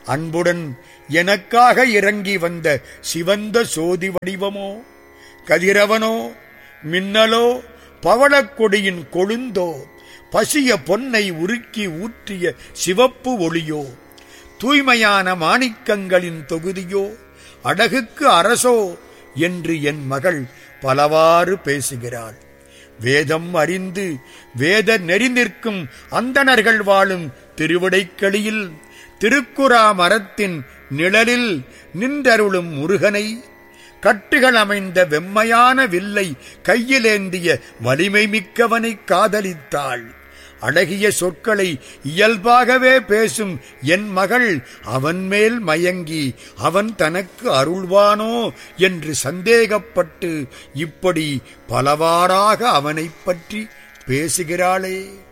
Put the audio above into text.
அன்புடன் எனக்காக இறங்கி வந்த சிவந்த சோதி வடிவமோ கதிரவனோ மின்னலோ பவளக்கொடியின் கொழுந்தோ பசிய பொன்னை உருக்கி ஊற்றிய சிவப்பு ஒளியோ தூய்மையான மாணிக்கங்களின் தொகுதியோ அடகுக்கு அரசோ என்று என் மகள் பலவாறு பேசுகிறாள் வேதம் அறிந்து வேத நெறி நிற்கும் அந்தணர்கள் வாழும் திருவிடைக்களியில் திருக்குறா மரத்தின் நிழலில் நின்றருளும் முருகனை கட்டுகள் அமைந்த வெம்மையான வில்லை கையிலேந்திய வலிமை மிக்கவனை காதலித்தாள் அழகிய சொற்களை இயல்பாகவே பேசும் என் மகள் அவன் மேல் மயங்கி அவன் தனக்கு அருள்வானோ என்று சந்தேகப்பட்டு இப்படி பலவாறாக அவனைப் பற்றி பேசுகிறாளே